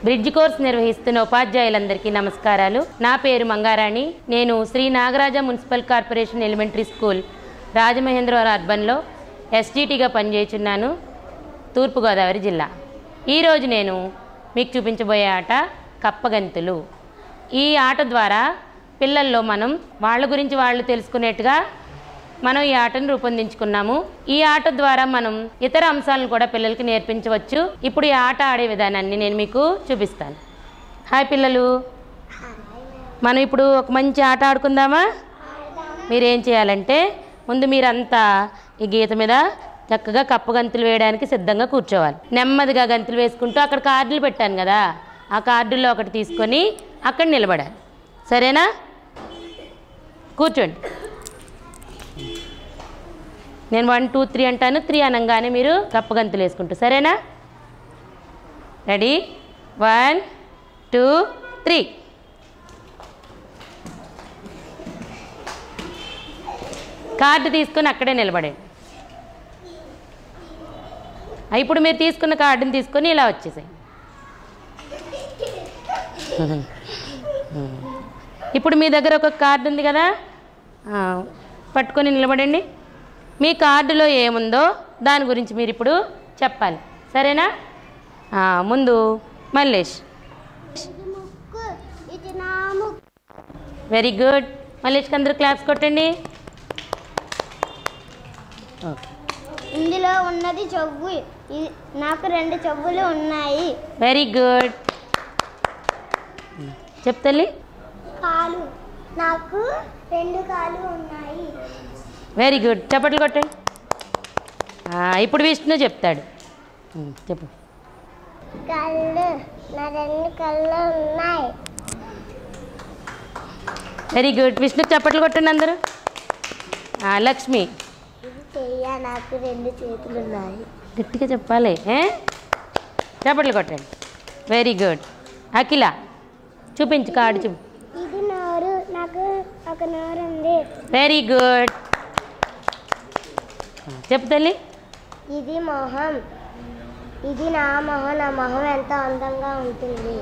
Bridge course నిర్వహిస్తున్న ఉపాధ్యాయులందరికీ నమస్కారాలు నా పేరు మంగారాణి నేను Sri Nagaraja municipal corporation elementary school Rajamahendravaram అర్బన్లో ఎస్డిటిగా పనిచేస్తున్నాను తూర్పుగోదావరి జిల్లా ఈరోజు నేను మీకు చూపించబోయే ఆట కప్పగంతులు ఈ ఆట ద్వారా పిల్లల్లో మనం వాళ్ళ గురించి వాళ్ళు తెలుసుకునేట్టుగా మనం ఈ ఆటను రూపొందించుకున్నాము ఈ ఆట ద్వారా మనం ఇతర అంశాలను కూడా పిల్లలకి నేర్పించవచ్చు ఇప్పుడు ఈ ఆట ఆడే విధానాన్ని నేను మీకు చూపిస్తాను హాయ్ పిల్లలు మనం ఇప్పుడు ఒక మంచి ఆట ఆడుకుందామా మీరేం చేయాలంటే ముందు మీరంతా ఈ గీత మీద చక్కగా కప్ప గంతులు వేయడానికి సిద్ధంగా కూర్చోవాలి నెమ్మదిగా గంతులు వేసుకుంటూ అక్కడ కార్డులు పెట్టాను కదా ఆ కార్డుల్లో ఒకటి తీసుకొని అక్కడ నిలబడాలి సరేనా కూర్చోండి నేను వన్ టూ త్రీ అంటాను త్రీ అనగానే మీరు కప్ప గంతులు వేసుకుంటూ సరేనా ready one two three card తీసుకొని అక్కడే నిలబడండి ఆ, ఇప్పుడు మీరు తీసుకున్న కార్డుని తీసుకొని ఇలా వచ్చేసాయి ఇప్పుడు మీ దగ్గర ఒక కార్డు ఉంది కదా ఆ, పట్టుకొని నిలబడండి మీ కార్డులో ఏముందో దాని గురించి మీరు ఇప్పుడు చెప్పాలి సరేనా ఆ, ముందు మల్లేష్ ఇది ముక్కు ఇది నా ముక్కు వెరీ గుడ్ మల్లేష్కి అందరూ క్లాప్స్ కొట్టండి ఓకే ఇందులో ఉన్నది చెవు ఇ- నాకు రెండు చెవులు ఉన్నాయి వెరీ గుడ్ చెప్తల్లి కాలు నాకు రెండు కాలు ఉన్నాయి వెరీ గుడ్ చప్పట్లు కొట్టండి ఆ, ఇప్పుడు విష్ణు చెప్తాడు ఉమ్, చెప్పు కళ్ళు నా రెండు కళ్ళు ఉన్నాయి వెరీ గుడ్ విష్ణు చప్పట్లు కొట్టండి అందరూ ఆ, లక్ష్మి ఇది చెయ్య నాకు రెండు చేతులు ఉన్నాయి గట్టిగా చెప్పాలి ఏ? చప్పట్లు కొట్టండి వెరీ గుడ్ అఖిల చూపించు కార్డు చూపు ఇది నోరు నాకు ఒక నోరు ఉంది వెరీ గుడ్ చెప్పు తల్లి ఇది మొహం ఇది నా మొహం నా మొహం ఎంత అందంగా ఉంటుంది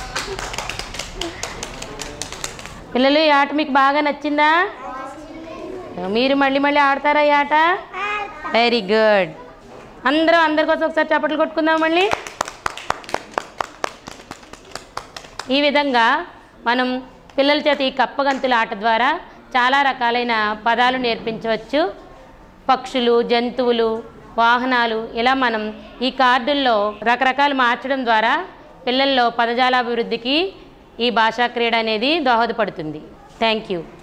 పిల్లలు ఈ ఆట మీకు బాగా నచ్చిందా మీరు మళ్ళీ మళ్ళీ ఆడతారా ఈ ఆట వెరీ గుడ్ అందరూ అందరి కోసం ఒకసారి చప్పట్లు కొట్టుకుందాం మళ్ళీ ఈ విధంగా మనం పిల్లల చేత ఈ కప్పగంతుల ఆట ద్వారా చాలా రకాలైన పదాలు నేర్పించవచ్చు పక్షులు జంతువులు వాహనాలు ఇలా మనం ఈ కార్డుల్లో రకరకాలు మార్చడం ద్వారా పిల్లల్లో పదజాలాభివృద్ధికి ఈ భాషా క్రీడ అనేది దోహదపడుతుంది థ్యాంక్ యూ